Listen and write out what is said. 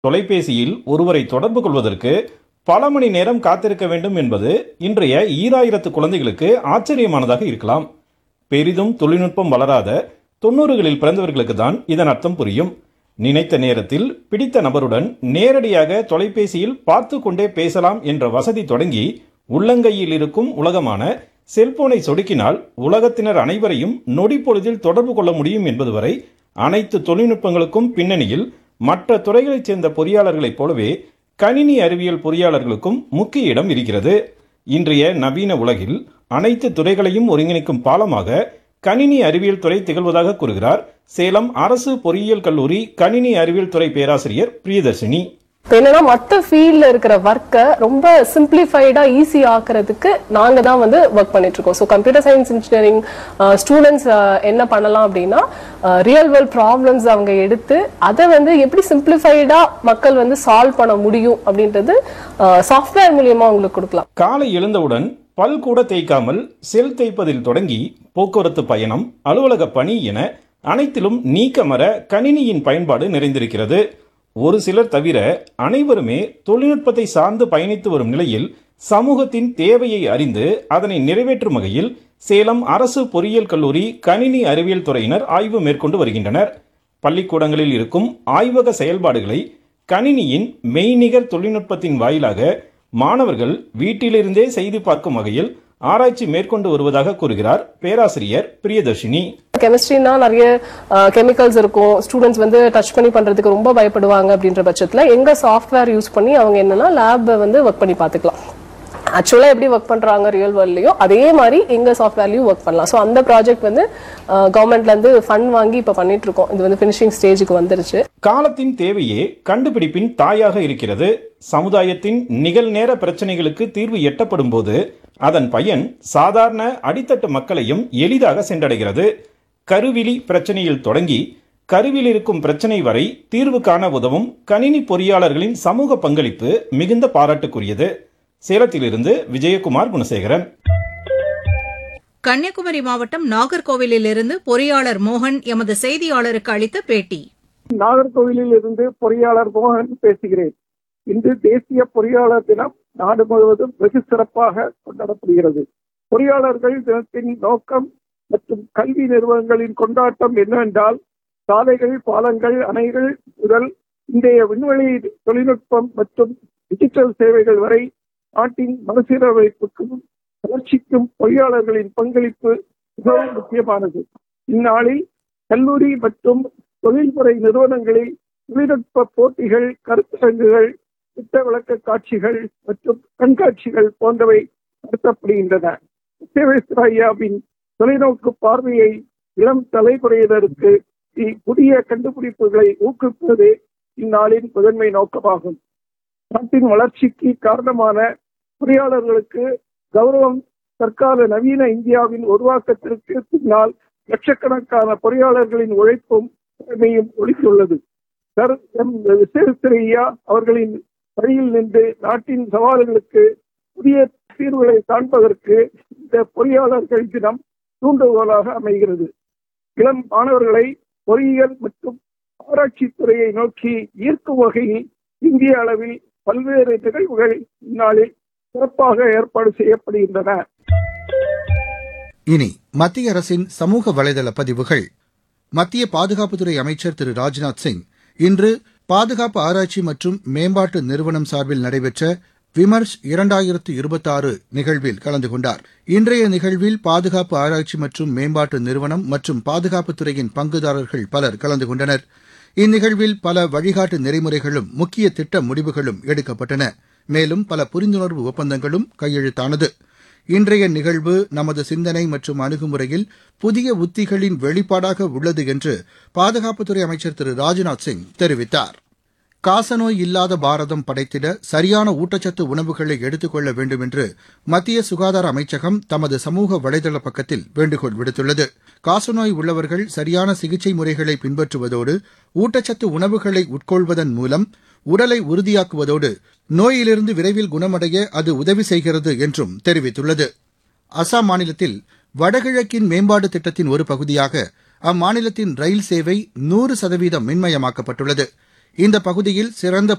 தொலைபேசியில் ஒருவரை தொடர்பு கொள்வதற்கு பல மணி நேரம் காத்திருக்க வேண்டும் என்பது இன்றைய ஈராயிரத்து குழந்தைகளுக்கு ஆச்சரியமானதாக இருக்கலாம் பெரிதும் தொழில்நுட்பம் வளராத தொண்ணூறுகளில் பிறந்தவர்களுக்கு தான் இதன் அர்த்தம் புரியும் நினைத்த நேரத்தில் பிடித்த நபருடன் நேரடியாக தொலைபேசியில் பார்த்து கொண்டே பேசலாம் என்ற வசதி தொடங்கி உள்ளங்கையில் இருக்கும் உலகமான செல்போனை சொடுக்கினால் உலகத்தினர் அனைவரையும் நொடி பொழுதில் தொடர்பு கொள்ள முடியும் என்பது வரை அனைத்து தொழில்நுட்பங்களுக்கும் பின்னணியில் மற்ற துறைகளைச் சேர்ந்த பொறியாளர்களைப் போலவே கணினி அறிவியல் பொறியாளர்களுக்கும் முக்கிய இடம் இருக்கிறது இன்றைய நவீன உலகில் அனைத்து துறைகளையும் ஒருங்கிணைக்கும் பாலமாக கணினி அறிவியல் துறை திகழ்வதாக கூறுகிறார் சேலம் அரசு பொறியியல் கல்லூரி கணினி அறிவியல் துறை பேராசிரியர் பிரியதர்ஷினி இப்ப என்னன்னா மத்த ஃபீல்ட்ல இருக்கிற ஒர்க்கை ரொம்ப சிம்பிளிஃபைடா ஈஸி ஆக்குறதுக்கு நாங்க தான் வந்து ஒர்க் பண்ணிட்டு இருக்கோம் so computer science engineering students என்ன பண்ணலாம் அப்படின்னா ரியல் வேர்ல்ட் ப்ராப்ளம்ஸ் அவங்க எடுத்து அதை வந்து எப்படி சிம்பிளிஃபைடா மக்கள் வந்து சால்வ் பண்ண முடியும் அப்படின்றது சாஃப்ட்வேர் மூலியமா அவங்களுக்கு கொடுக்கலாம் காலை எழுந்தவுடன் பல் கூட தேய்க்காமல் செல் தேய்ப்பதில் தொடங்கி போக்குவரத்து பயணம் அலுவலக பணி என அனைத்திலும் நீக்கமர கணினியின் பயன்பாடு நிறைந்திருக்கிறது ஒரு சிலர் தவிர அனைவருமே தொழில்நுட்பத்தை சார்ந்து பயணித்து வரும் நிலையில் சமூகத்தின் தேவையை அறிந்து அதனை நிறைவேற்றும் வகையில் சேலம் அரசு பொறியியல் கல்லூரி கணினி அறிவியல் துறையினர் ஆய்வு மேற்கொண்டு வருகின்றனர் பள்ளிக்கூடங்களில் இருக்கும் ஆய்வக செயல்பாடுகளை கணினியின் மெய்நிகர் தொழில்நுட்பத்தின் வாயிலாக மாணவர்கள் வீட்டிலிருந்தே செய்து பார்க்கும் வகையில் ஆராய்ச்சி மேற்கொண்டு வருவதாக கூறுகிறார் பேராசிரியர் பிரியதர்ஷினி கெமிஸ்ட்ரினா நிறைய கெமிக்கல்ஸ் இருக்கும் ஸ்டூடெண்ட்ஸ் வந்து டச் பண்ணி பண்றதுக்கு ரொம்ப பயப்படுவாங்க அப்படின்ற பட்சத்துல எங்க சாஃப்ட்வேர் யூஸ் பண்ணி அவங்க என்னன்னா லேப் வந்து ஒர்க் பண்ணி பார்த்துக்கலாம் ஆக்சுவலா எப்படி ஒர்க் பண்றாங்க ரியல் வேர்ல்ட்லயும் அதே மாதிரி எங்க சாஃப்ட்வேர்லயும் ஒர்க் பண்ணலாம் ஸோ அந்த ப்ராஜெக்ட் வந்து கவர்மெண்ட்ல இருந்து ஃபண்ட் வாங்கி இப்ப பண்ணிட்டு இருக்கோம் இது வந்து ஃபினிஷிங் ஸ்டேஜுக்கு வந்துருச்சு காலத்தின் தேவையே கண்டுபிடிப்பின் தாயாக இருக்கிறது சமுதாயத்தின் நிகழ்நேர பிரச்சனைகளுக்கு தீர்வு எட்டப்படும் போது அதன் பயன் சாதாரண அடித்தட்டு மக்களையும் எளிதாக சென்றடைகிறது கருவிழி பிரச்சனையில் தொடங்கி கருவில் இருக்கும் பிரச்சனை வரை தீர்வு காண உதவும் கணினி பொறியாளர்களின் சமூக பங்களிப்பு மிகுந்த பாராட்டுக்குரியது சேலத்திலிருந்து விஜயகுமார் குணசேகரன் கன்னியாகுமரி மாவட்டம் நாகர்கோவிலிலிருந்து பொறியாளர் மோகன் எமது செய்தியாளருக்கு அளித்த பேட்டி நாகர்கோவிலில் இருந்து பொறியாளர் மோகன் பேசுகிறேன் இன்று தேசிய பொறியாளர் தினம் நாடு முழுவதும் வெகு சிறப்பாக கொண்டாடப்படுகிறது பொறியாளர்கள் தினத்தின் நோக்கம் மற்றும் கல்வி நிறுவனங்களின் கொண்டாட்டம் என்னவென்றால் சாலைகள் பாலங்கள் அணைகள் முதல் இன்றைய விண்வெளி தொழில்நுட்பம் மற்றும் டிஜிட்டல் சேவைகள் வரை நாட்டின் மறுசீரமைப்புக்கும் வளர்ச்சிக்கும் பொறியாளர்களின் பங்களிப்பு மிகவும் முக்கியமானது இந்நாளில் கல்லூரி மற்றும் தொழில்முறை நிறுவனங்களில் தொழில்நுட்ப போட்டிகள் கருத்தரங்குகள் திட்ட விளக்க காட்சிகள் மற்றும் கண்காட்சிகள் போன்றவை நடத்தப்படுகின்றன விஸ்வேஸ்வர ஐயாவின் தொலைநோக்கு பார்வையை இளம் தலைமுறையினருக்கு இ- புதிய கண்டுபிடிப்புகளை ஊக்குவிப்பது இந்நாளின் முதன்மை நோக்கமாகும் நாட்டின் வளர்ச்சிக்கு காரணமான பொறியாளர்களுக்கு கௌரவம் தற்கால நவீன இந்தியாவின் உருவாக்கத்திற்கு பின்னால் லட்சக்கணக்கான பொறியாளர்களின் உழைப்பும் திறமையும் ஒழித்துள்ளது சர் எம் விஸ்வேஸ்வரையா அவர்களின் வழியில் நின்று நாட்டின் சவால்களுக்கு புதிய தீர்வுகளை காண்பதற்கு இந்த பொறியாளர்கள் தினம் தூண்டுகோலாக அமைகிறது இளம் மாணவர்களை பொறியியல் மற்றும் ஆராய்ச்சி துறையை நோக்கி ஈர்க்கும் வகையில் இந்திய அளவில் பல்வேறு நிகழ்வுகள் இந்நாளில் சிறப்பாக ஏற்பாடு செய்யப்படுகின்றன இனி மத்திய அரசின் சமூக வலைதள பதிவுகள் மத்திய பாதுகாப்புத்துறை அமைச்சர் திரு ராஜ்நாத் சிங் இன்று பாதுகாப்பு ஆராய்ச்சி மற்றும் மேம்பாட்டு நிறுவனம் சார்பில் நடைபெற்ற விமர்ஷ் இரண்டாயிரத்து இருபத்தாறு நிகழ்வில் கலந்து கொண்டார் இன்றைய நிகழ்வில் பாதுகாப்பு ஆராய்ச்சி மற்றும் மேம்பாட்டு நிறுவனம் மற்றும் பாதுகாப்புத்துறையின் பங்குதாரர்கள் பலர் கலந்து கொண்டனர் இந்நிகழ்வில் பல வழிகாட்டு நெறிமுறைகளும் முக்கிய திட்ட முடிவுகளும் எடுக்கப்பட்டன மேலும் பல புரிந்துணர்வு ஒப்பந்தங்களும் கையெழுத்தானது இன்றைய நிகழ்வு நமது சிந்தனை மற்றும் அணுகுமுறையில் புதிய உத்திகளின் வெளிப்பாடாக உள்ளது என்று பாதுகாப்புத்துறை அமைச்சர் திரு ராஜ்நாத் சிங் தெரிவித்தார் காசநோய் இல்லாத பாரதம் படைத்திட சரியான ஊட்டச்சத்து உணவுகளை எடுத்துக் கொள்ள வேண்டும் என்று மத்திய சுகாதார அமைச்சகம் தமது சமூக வலைதள பக்கத்தில் வேண்டுகோள் விடுத்துள்ளது காசநோய் உள்ளவர்கள் சரியான சிகிச்சை முறைகளை பின்பற்றுவதோடு ஊட்டச்சத்து உணவுகளை உட்கொள்வதன் மூலம் உடலை உறுதியாக்குவதோடு நோயிலிருந்து விரைவில் குணமடைய அது உதவி செய்கிறது என்றும் தெரிவித்துள்ளது அசாம் மாநிலத்தில் வடகிழக்கின் மேம்பாடு திட்டத்தின் ஒரு பகுதியாக அம்மாநிலத்தின் ரயில் சேவை நூறு சதவீதம் மின்மயமாக்கப்பட்டுள்ளது இந்த பகுதியில் சிறந்த